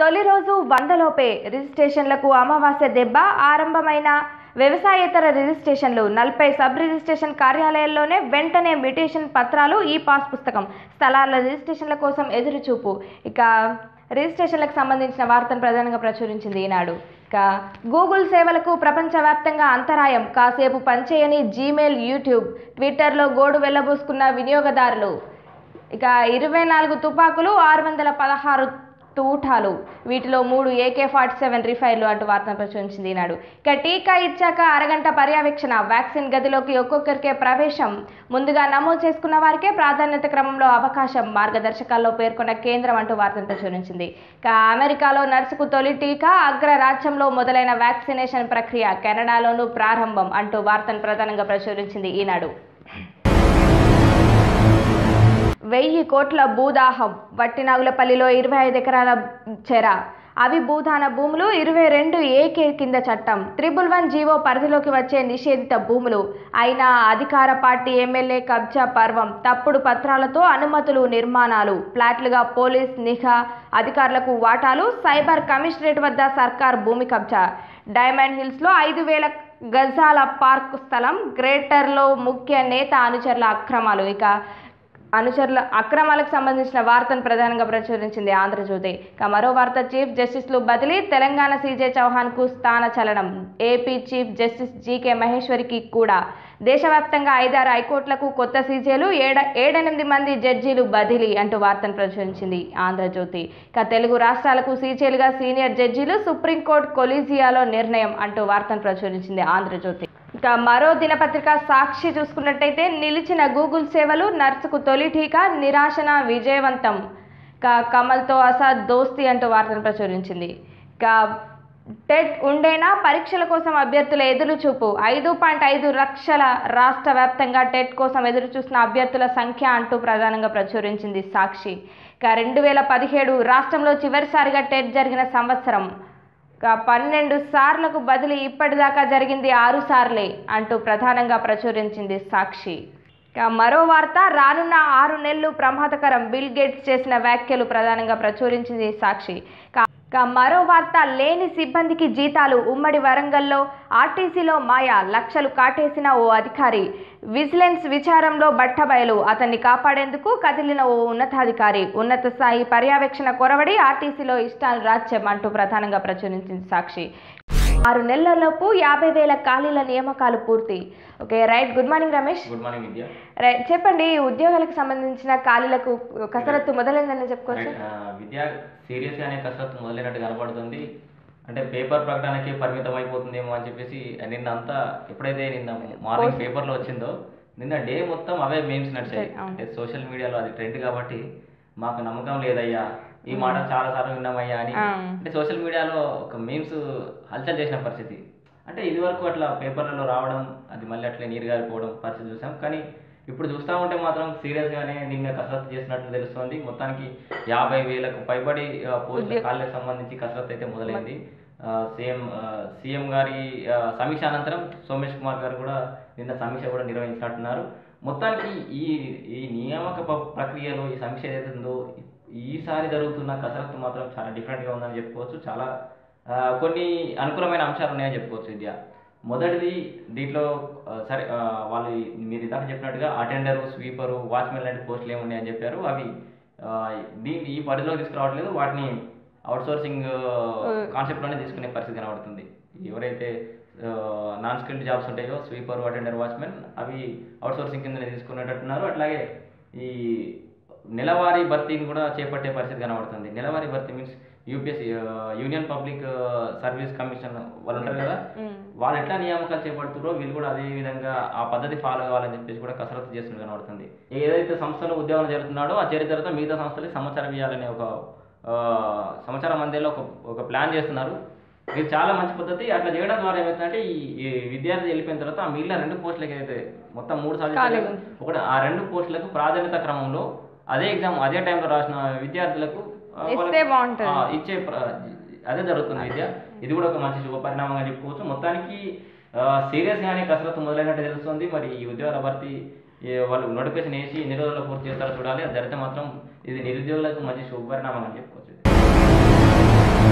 తొలి రోజు వందలోపే రిజిస్ట్రేషన్లకు అమావాస్య దెబ్బ ఆరంభమైన వ్యవసాయేతర రిజిస్ట్రేషన్లు నలభై సబ్ రిజిస్ట్రేషన్ కార్యాలయాల్లోనే వెంటనే మ్యూటేషన్ పత్రాలు ఈ పాస్ పుస్తకం స్థలాల రిజిస్ట్రేషన్ల కోసం ఎదురుచూపు ఇక రిజిస్ట్రేషన్లకు సంబంధించిన వార్తను ప్రధానంగా ప్రచురించింది ఈనాడు ఇక గూగుల్ సేవలకు ప్రపంచవ్యాప్తంగా అంతరాయం కాసేపు పనిచేయని జీమెయిల్ యూట్యూబ్ ట్విట్టర్లో గోడు వెళ్ళబోసుకున్న వినియోగదారులు ఇక ఇరవై నాలుగు తుపాకులు ఆరు వందల పదహారు తూటాలు వీటిలో మూడు ఏకే ఫార్టీ సెవెన్ రిఫైర్లు అంటూ వార్తను ప్రచురించింది ఈనాడు ఇక టీకా ఇచ్చాక అరగంట పర్యవేక్షణ వ్యాక్సిన్ గదిలోకి ఒక్కొక్కరికే ప్రవేశం ముందుగా నమోదు చేసుకున్న వారికే ప్రాధాన్యత క్రమంలో అవకాశం మార్గదర్శకాల్లో పేర్కొన్న కేంద్రం అంటూ వార్తను ప్రచురించింది ఇక అమెరికాలో నర్సుకు తొలి టీకా అగ్ర రాజ్యంలో మొదలైన వ్యాక్సినేషన్ ప్రక్రియ కెనడాలోనూ ప్రారంభం అంటూ వార్తను ప్రధానంగా ప్రచురించింది ఈనాడు వెయ్యి కోట్ల భూదాహం వట్టినాగులపల్లిలో ఇరవై ఐదు ఎకరాల చెర అవి భూదాన భూములు ఇరవై రెండు ఏకే కింద చట్టం త్రిబుల్ వన్ జీవో పరిధిలోకి వచ్చే నిషేధిత భూములు అయినా అధికార పార్టీ ఎమ్మెల్యే కబ్జా పర్వం తప్పుడు పత్రాలతో అనుమతులు నిర్మాణాలు ఫ్లాట్లుగా పోలీస్ నిఘా అధికారులకు వాటాలు సైబర్ కమిషనరేట్ వద్ద సర్కార్ భూమి కబ్జా డైమండ్ హిల్స్లో ఐదు వేల గజాల పార్క్ స్థలం గ్రేటర్లో ముఖ్య నేత అనుచరుల అక్రమాలు ఇక అనుచరుల అక్రమాలకు సంబంధించిన వార్తను ప్రధానంగా ప్రచురించింది ఆంధ్రజ్యోతి ఇక మరో వార్త చీఫ్ జస్టిస్లు బదిలీ తెలంగాణ సీజే చౌహాన్కు స్థాన చలనం ఏపీ చీఫ్ జస్టిస్ జీకే మహేశ్వరికి కూడా దేశవ్యాప్తంగా ఐదారు హైకోర్టులకు కొత్త సీజేలు ఏడ ఏడెనిమిది మంది జడ్జీలు బదిలీ అంటూ వార్తను ప్రచురించింది ఆంధ్రజ్యోతి ఇక తెలుగు రాష్ట్రాలకు సీజేలుగా సీనియర్ జడ్జీలు సుప్రీంకోర్టు కొలీజియాలో నిర్ణయం అంటూ వార్తను ప్రచురించింది ఆంధ్రజ్యోతి ఇక మరో దినపత్రిక సాక్షి చూసుకున్నట్టయితే నిలిచిన గూగుల్ సేవలు నర్సుకు తొలి టీకా నిరాశన విజయవంతం ఇక కమల్తో అసాద్ దోస్తి అంటూ వార్తను ప్రచురించింది ఇక టెట్ ఉండేనా పరీక్షల కోసం అభ్యర్థుల ఎదురు చూపు ఐదు పాయింట్ ఐదు లక్షల రాష్ట్ర వ్యాప్తంగా టెట్ కోసం ఎదురు చూస్తున్న అభ్యర్థుల సంఖ్య అంటూ ప్రధానంగా ప్రచురించింది సాక్షి ఇక రెండు వేల పదిహేడు రాష్ట్రంలో చివరిసారిగా టెట్ జరిగిన సంవత్సరం ఇక పన్నెండు సార్లకు బదిలీ ఇప్పటిదాకా జరిగింది ఆరు సార్లే అంటూ ప్రధానంగా ప్రచురించింది సాక్షి ఇక మరో వార్త రానున్న ఆరు నెలలు ప్రమాదకరం బిల్ గేట్స్ చేసిన వ్యాఖ్యలు ప్రధానంగా ప్రచురించింది సాక్షి ఇక ఇక మరో వార్త లేని సిబ్బందికి జీతాలు ఉమ్మడి వరంగల్లో ఆర్టీసీలో మాయా లక్షలు కాటేసిన ఓ అధికారి విజిలెన్స్ విచారంలో బట్టబయలు అతన్ని కాపాడేందుకు కదిలిన ఓ ఉన్నతాధికారి ఉన్నత స్థాయి పర్యవేక్షణ కొరవడి ఆర్టీసీలో ఇష్టాలు రాజ్యం అంటూ ప్రధానంగా ప్రచురించింది సాక్షి ఆరు నెలలలోపు యాభై వేల ఖాళీల నియామకాలు పూర్తి okay right good morning Ramesh good morning Vidya right చెప్పండి ఉద్యోగాలకు సంబంధించిన ఖాళీలకు కసరత్తు మొదలైందని చెప్పుకోవచ్చు రైట్, ఆ, విద్య సీరియస్ గానే కసరత్తు మొదలైనట్టు కనపడుతుంది అంటే పేపర్ ప్రకటనకి పరిమితం అయిపోతుందేమో అని చెప్పేసి నిన్న అంతా ఎప్పుడైతే నిన్న మార్నింగ్ పేపర్లో వచ్చిందో నిన్న డే మొత్తం అవే మీమ్స్ నడిచాయి అవును. అంటే సోషల్ మీడియాలో అది ట్రెండ్ కాబట్టి మాకు నమ్మకం లేదయ్యా ఈ మాట చాలా సార్లు విన్నామయ్యా అని ఆ. అంటే సోషల్ మీడియాలో ఒక మీమ్స్ హల్చల్ చేసిన పరిస్థితి అంటే ఇది వరకు అట్లా పేపర్లలో రావడం అది మళ్ళీ అట్లే నీరు గారిపోవడం పరిస్థితి చూసాం కానీ ఇప్పుడు చూస్తూ ఉంటే మాత్రం సీరియస్గానే దీని మీద కసరత్తు చేసినట్లు తెలుస్తుంది మొత్తానికి యాభై వేలకు పైబడి ఆ, పోస్టుల ఖాళీలకు సంబంధించి కసరత్తు అయితే మొదలైంది ఆ, సీఎం ఆ, సీఎం గారి ఆ, సమీక్ష అనంతరం సోమేష్ కుమార్ గారు కూడా నిన్న సమీక్ష కూడా నిర్వహించినట్టున్నారు మొత్తానికి ఈ ఈ నియామక ప- ప్రక్రియలో ఈ సమీక్ష ఏదైతే ఉందో ఈసారి జరుగుతున్న కసరత్తు మాత్రం చాలా డిఫరెంట్గా ఉందని చెప్పుకోవచ్చు చాలా ఆ, కొన్ని అనుకూలమైన అంశాలు ఉన్నాయని చెప్పుకోవచ్చు విద్య మొదటిది దీంట్లో ఆ, సరే ఆ, వాళ్ళు మీరు ఇందాక చెప్పినట్టుగా అటెండరు స్వీపరు వాచ్మెన్ లాంటి పోస్టులు ఏమున్నాయని చెప్పారు అవి ఆ, దీన్ని ఈ పరిధిలోకి తీసుకురావట్లేదు వాటిని అవుట్సోర్సింగ్ కాన్సెప్ట్లోనే తీసుకునే పరిస్థితి కనబడుతుంది ఎవరైతే నాన్ స్కిల్డ్ జాబ్స్ ఉంటాయో స్వీపర్ అటెండర్ వాచ్మెన్ అవి అవుట్సోర్సింగ్ కింద తీసుకునేటట్టున్నారు అట్లాగే ఈ నెలవారీ భర్తీని కూడా చేపట్టే పరిస్థితి కనబడుతుంది నెలవారీ భర్తీ means UPSC union public service commission వాళ్ళు ఉంటారు కదా వాళ్ళు ఎట్లా నియామకాలు చేపడుతున్నారో వీళ్ళు కూడా అదే విధంగా ఆ పద్ధతి ఫాలో కావాలని చెప్పేసి కూడా కసరత్తు చేస్తున్నట్టు కనబడుతుంది ఏదైతే సంస్థలో ఉద్యోగం జరుగుతున్నాడో ఆ చేరిన తర్వాత మిగతా సంస్థలకి సమాచారం ఇవ్వాలనే ఒక ఆ, సమాచారం అందేలో ఒక ఒక ప్లాన్ చేస్తున్నారు ఇది చాలా మంచి పద్ధతి అట్లా చేయడం ద్వారా ఏమవుతుందంటే ఈ ఈ విద్యార్థి వెళ్ళిపోయిన తర్వాత ఆ మిగిలిన రెండు పోస్టులకి అయితే మొత్తం మూడు సార్లు ఖాళీగా ఇచ్చారు. ఒకటి ఆ రెండు పోస్టులకు ప్రాధాన్యత క్రమంలో అదే ఎగ్జామ్ అదే టైంలో రాసిన విద్యార్థులకు ఆ, ఇస్తే వాళ్ళకి- బాగుంటుంది. ఆ, ఇచ్చే ప్ర- అదే జరుగుతుంది విద్య ఇది కూడా ఒక మంచి శుభ పరిణామంగా చెప్పుకోవచ్చు మొత్తానికి సీరియస్ గానే కసరత్తు మొదలైనట్టు తెలుస్తుంది మరి ఈ ఉద్యోగాల భర్తీ ఏ, వాళ్ళు నోటిఫికేషన్ వేసి ఎన్ని రోజుల్లో పూర్తి చేస్తారో చూడాలి అది జరిగితే మాత్రం ఇది నిరుద్యోగులకు మంచి శుభ పరిణామం అని చెప్పుకోవచ్చు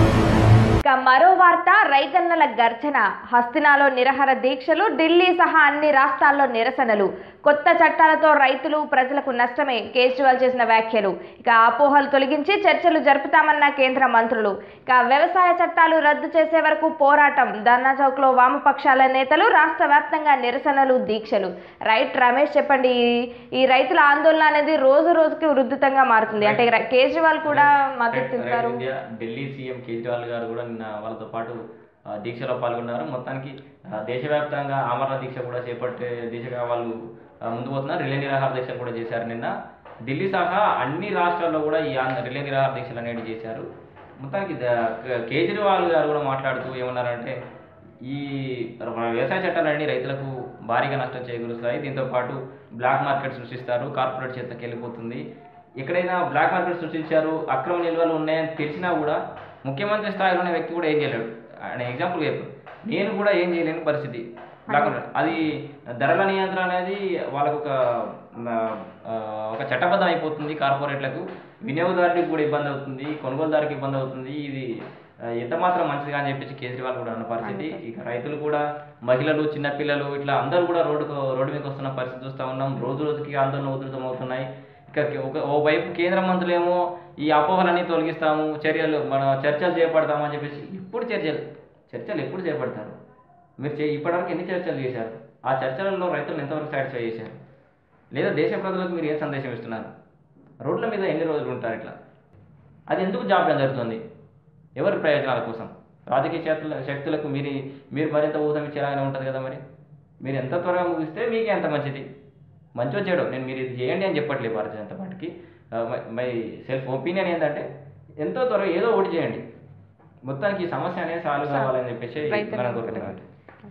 ఇక మరో వార్త రైతన్నల గర్జన హస్తినాలో నిరహర దీక్షలు ఢిల్లీ సహా అన్ని రాష్ట్రాల్లో నిరసనలు కొత్త చట్టాలతో రైతులు ప్రజలకు నష్టమే కేజ్రీవాల్ చేసిన వ్యాఖ్యలు ఇక అపోహలు తొలగించి చర్చలు జరుపుతామన్న కేంద్ర మంత్రులు ఇక వ్యవసాయ చట్టాలు రద్దు చేసే వరకు పోరాటం ధర్నా చౌక్లో వామపక్షాల నేతలు రాష్ట్ర వ్యాప్తంగా నిరసనలు దీక్షలు రైట్ రమేష్ చెప్పండి ఈ- ఈ రైతుల ఆందోళన అనేది రోజు రోజుకి ఉధృతంగా మారుతుంది అంటే ర- కేజ్రీవాల్ కూడా మద్దతు రైట్ ఇస్తారు ఇండియా ఢిల్లీ సీఎం కేజ్రీవాల్ గారు కూడా నిన్న వాళ్ళతో పాటు ఆ, దీక్షలో పాల్గొన్నారు మొత్తానికి ఆ, దేశవ్యాప్తంగా ఆమరణ దీక్ష కూడా చేపట్టే దిశగా వాళ్ళు ఆ, ముందు పోతున్నారు రిలే నిరాహార దీక్షలు కూడా చేశారు నిన్న ఢిల్లీ సహా అన్ని రాష్ట్రాల్లో కూడా ఈ ఆంధ్ర రిలే నిరాహార దీక్షలు అనేవి చేశారు మొత్తానికి ద- కే- కేజ్రీవాల్ గారు కూడా మాట్లాడుతూ ఏమన్నారంటే ఈ మన వ్యవసాయ చట్టాలన్నీ రైతులకు భారీగా నష్టం చేకూరుస్తాయి దీంతో పాటు బ్లాక్ మార్కెట్ సృష్టిస్తారు కార్పొరేట్ చేతకి వెళ్ళిపోతుంది ఎక్కడైనా బ్లాక్ మార్కెట్ సృష్టించారు అక్రమ నిల్వలు ఉన్నాయని తెలిసినా కూడా ముఖ్యమంత్రి స్థాయిలో ఉన్న వ్యక్తి కూడా ఏం చేయలేడు ఆయన ఎగ్జాంపుల్ చెప్పు నేను కూడా ఏం చేయలేని పరిస్థితి బ్లాక్ మార్కెట్ అది ధరల నియంత్రణ అనేది వాళ్ళకు ఒక ఆ, ఒక చట్టబద్ధం అయిపోతుంది కార్పొరేట్లకు వినియోగదారుడికి కూడా ఇబ్బంది అవుతుంది కొనుగోలుదారుకి ఇబ్బంది అవుతుంది ఇది ఆ, ఎంత మాత్రం మంచిదిగా అని చెప్పేసి కేజ్రీవాల్ కూడా అన్న పరిస్థితి ఇక రైతులు కూడా మహిళలు చిన్నపిల్లలు ఇట్లా అందరూ కూడా రోడ్డుకు రోడ్డు మీదకి వస్తున్న పరిస్థితి చూస్తూ ఉన్నాం రోజు రోజుకి ఆందోళన ఉధృతం అవుతున్నాయి ఇక ఒక ఓవైపు కేంద్ర మంత్రులేమో ఈ అపోహలన్నీ తొలగిస్తాము చర్యలు మన చర్చలు చేపడతాము అని చెప్పేసి ఇప్పుడు చర్చలు చర్చలు ఎప్పుడు చేపడతారు మీరు చే ఇప్పటివరకు ఎన్ని చర్చలు చేశారు ఆ చర్చలలో రైతులను ఎంతవరకు సాటిస్ఫై చేశారు లేదా దేశ ప్రజలకు మీరు ఏం సందేశం ఇస్తున్నారు రోడ్ల మీద ఎన్ని రోజులు ఉంటారు ఇట్లా అది ఎందుకు జాప్యం జరుగుతుంది ఎవరి ప్రయోజనాల కోసం రాజకీయ శక్తుల శక్తులకు మీరు మీరు మరింత ఊతం ఇచ్చేలాగానే ఉంటుంది కదా మరి మీరు ఎంత త్వరగా ముగిస్తే మీకే ఎంత మంచిది మంచో చెడు నేను మీరు ఇది చేయండి అని చెప్పట్లేదు భారతీయ జనతా పార్టీకి మై సెల్ఫ్ ఒపీనియన్ ఏంటంటే ఎంతో త్వరగా ఏదో ఒకటి చేయండి మొత్తానికి ఈ సమస్య అనేది సాల్వ్ కావాలని చెప్పేసి రైతులు మనం కోరుకుంటున్నాం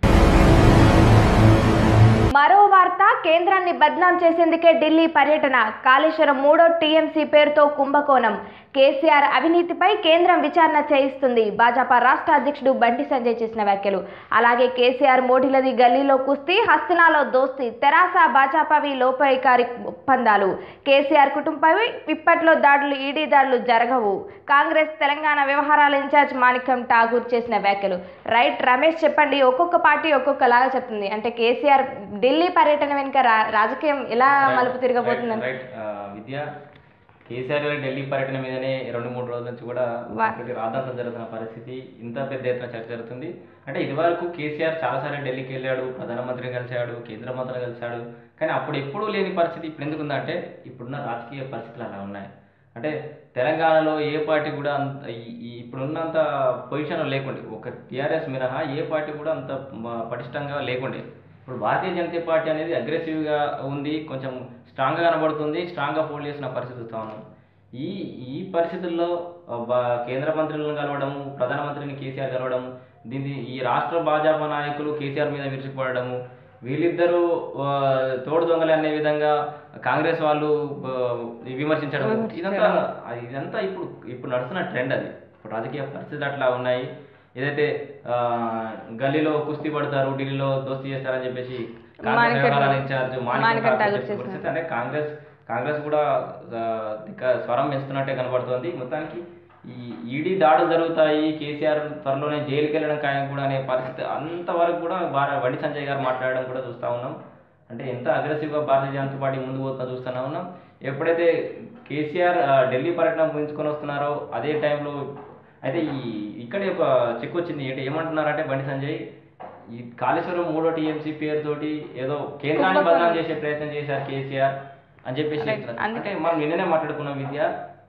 మరో వార్త కేంద్రాన్ని బద్నాం చేసేందుకే ఢిల్లీ పర్యటన కాళేశ్వరం మూడో టీఎంసీ పేరుతో కుంభకోణం కేసీఆర్ అవినీతిపై కేంద్రం విచారణ చేయిస్తుంది భాజపా రాష్ట్ర అధ్యక్షుడు బండి సంజయ్ చేసిన వ్యాఖ్యలు అలాగే కేసీఆర్ మోడీలది గల్లీలో కుస్తీ హస్తినాలో దోస్తీ తెరాస భాజపావి లోపాయికారి ఒప్పందాలు కేసీఆర్ కుటుంబంపై ఇప్పట్లో దాడులు ఈడీ దాడులు జరగవు కాంగ్రెస్ తెలంగాణ వ్యవహారాల ఇన్ఛార్జ్ మాణిక్యం ఠాగూర్ చేసిన వ్యాఖ్యలు రైట్ రమేష్ చెప్పండి ఒక్కొక్క పార్టీ ఒక్కొక్కలాగా చెప్తుంది అంటే కేసీఆర్ ఢిల్లీ పర్యటన వెనుక రా- రాజకీయం ఎలా మలుపు తిరగబోతుందని రైట్ ఆ, విద్య కేసీఆర్ గారి ఢిల్లీ పర్యటన మీదనే రెండు మూడు రోజుల నుంచి కూడా వా- ఒకటి రాద్ధాంతం జరుగుతున్న పరిస్థితి ఇంత పెద్ద ఎత్తున చర్చ జరుగుతుంది అంటే ఇదివరకు కేసీఆర్ చాలాసార్లు ఢిల్లీకి వెళ్ళాడు ప్రధానమంత్రిని కలిశాడు కేంద్ర మంత్రిని కలిశాడు కానీ అప్పుడు ఎప్పుడూ లేని పరిస్థితి ఇప్పుడు ఎందుకు ఉందంటే ఇప్పుడున్న రాజకీయ పరిస్థితులు అలా ఉన్నాయి అంటే తెలంగాణలో ఏ పార్టీ కూడా అంత ఈ- ఈ ఇప్పుడున్నంత పొజిషన్ లేకుండే ఒక టీఆర్ఎస్ మినహా ఏ పార్టీ కూడా అంత మ- పటిష్టంగా లేకుండే ఇప్పుడు భారతీయ జనతా పార్టీ అనేది అగ్రెసివ్గా ఉంది కొంచెం స్ట్రాంగ్గా కనబడుతుంది స్ట్రాంగ్గా ఫోల్డ్ చేసిన పరిస్థితి చూస్తా ఉన్నాం ఈ ఈ పరిస్థితుల్లో ఆ, బా- కేంద్ర మంత్రులను కలవడము ప్రధానమంత్రిని కేసీఆర్ కలవడము దీన్ని ఈ రాష్ట్ర భాజపా నాయకులు కేసీఆర్ మీద విరుచుకుపడము వీళ్ళిద్దరూ ఆ, తోడు దొంగలే అనే విధంగా కాంగ్రెస్ వాళ్ళు ఆ, విమర్శించడం ఇదంతా ఇదంతా ఇప్పుడు ఇప్పుడు నడుస్తున్న ట్రెండ్ అది ఇప్పుడు రాజకీయ పరిస్థితులు అట్లా ఉన్నాయి ఏదైతే ఆ, గల్లీలో కుస్తీ పడతారు ఢిల్లీలో దోస్తీ చేస్తారని చెప్పేసి కాంగ్రెస్ మాణిక్యం- వ్యవహారాల ఇన్ఛార్జ్ మాణిక్యం మాణిక్యం ఠాగూర్ ఠాగూర్ చెప్పిన చేసిన. పరిస్థితి అంటే కాంగ్రెస్ కాంగ్రెస్ కూడా ఆ, ఇక స్వరం పెంచుతున్నట్టే కనబడుతోంది మొత్తానికి ఈ ఈడీ దాడులు జరుగుతాయి కేసీఆర్ త్వరలోనే జైలుకి వెళ్ళడం ఖాయం కూడా అనే పరిస్థితి అంతవరకు కూడా భార- బండి సంజయ్ గారు మాట్లాడడం కూడా చూస్తూ ఉన్నాం అంటే ఎంత అగ్రెసివ్గా భారతీయ జనతా పార్టీ ముందు పోతా చూస్తూనే ఉన్నాం ఎప్పుడైతే కేసీఆర్ ఆ, ఢిల్లీ పర్యటన ముగించుకొని వస్తున్నారో అదే టైంలో అయితే ఈ ఇక్కడ ఒక చెక్ వచ్చింది ఏంటి ఏమంటున్నారంటే బండి సంజయ్ ఈ కాళేశ్వరం మూడో టీఎంసీ పేరుతోటి ఏదో కేంద్రాన్ని బదనాం చేసే ప్రయత్నం చేశారు కేసీఆర్ అని చెప్పేసి చెప్తున్నారు. అంటే మనం నిన్ననే మాట్లాడుకున్నాం విద్య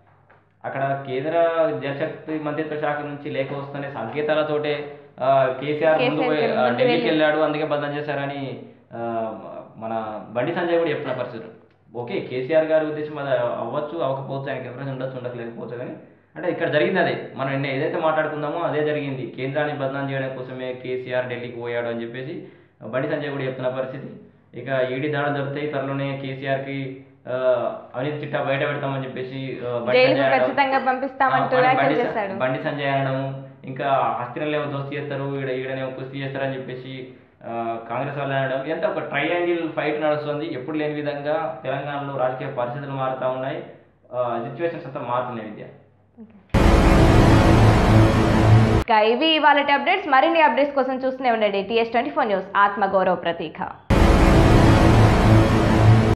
అక్కడ కేంద్ర జలశక్తి మంత్రిత్వ శాఖ నుంచి లేఖ వస్తున్న సంకేతాలతోటే ఆ, కేసీఆర్ ముందు పోయి కేసీఆర్ ఆ, ముందు ఢిల్లీకి వెళ్ళి- వెళ్ళాడు అందుకే బదనాం చేశారని ఆ, మన బండి సంజయ్ కూడా చెప్తున్న పరిస్థితి ఓకే కేసీఆర్ గారి ఉద్దేశం అది అవ్వచ్చు అవ్వకపోవచ్చు ఆయనకి ఎవరైనా ఉండొచ్చు ఉండకపోవచ్చు కానీ అంటే ఇక్కడ జరిగింది అదే మనం నిన్న ఏదైతే మాట్లాడుకుందామో అదే జరిగింది కేంద్రాన్ని బదనాం చేయడం కోసమే కేసీఆర్ ఢిల్లీకి పోయాడు అని చెప్పేసి బండి సంజయ్ కూడా చెప్తున్న పరిస్థితి ఇక ఈడీ దాడులు జరుగుతాయి త్వరలోనే కేసీఆర్కి ఆ, అవినీతి చిట్టా బయట పెడతామని చెప్పేసి ఆ, బండి జైలుకు సంజయ్ అనడం. ఖచ్చితంగా పంపిస్తామంటూ ఆ, వ్యాఖ్యలు బండి స- చేశాడు బండి సంజయ్ అనడము ఇంకా హస్తినలు ఏమో దోస్తీ చేస్తారు ఈడ ఈడనేమో కుస్తీ చేస్తారని చెప్పేసి ఆ, కాంగ్రెస్ వాళ్ళు అనడం ఎంత ఒక ట్రయాంగిల్ ఫైట్ నడుస్తుంది ఎప్పుడు లేని విధంగా తెలంగాణలో రాజకీయ పరిస్థితులు మారుతూ ఉన్నాయి సిచ్యువేషన్స్ అంతా మారుతున్నాయి విద్య ఇక ఇవి ఇవాళ అప్డేట్స్ మరిన్ని అప్డేట్స్ కోసం చూస్తూనే ఉండండి టీఎస్ ట్వంటీ ఫోర్ న్యూస్ ఆత్మగౌరవ ప్రతీక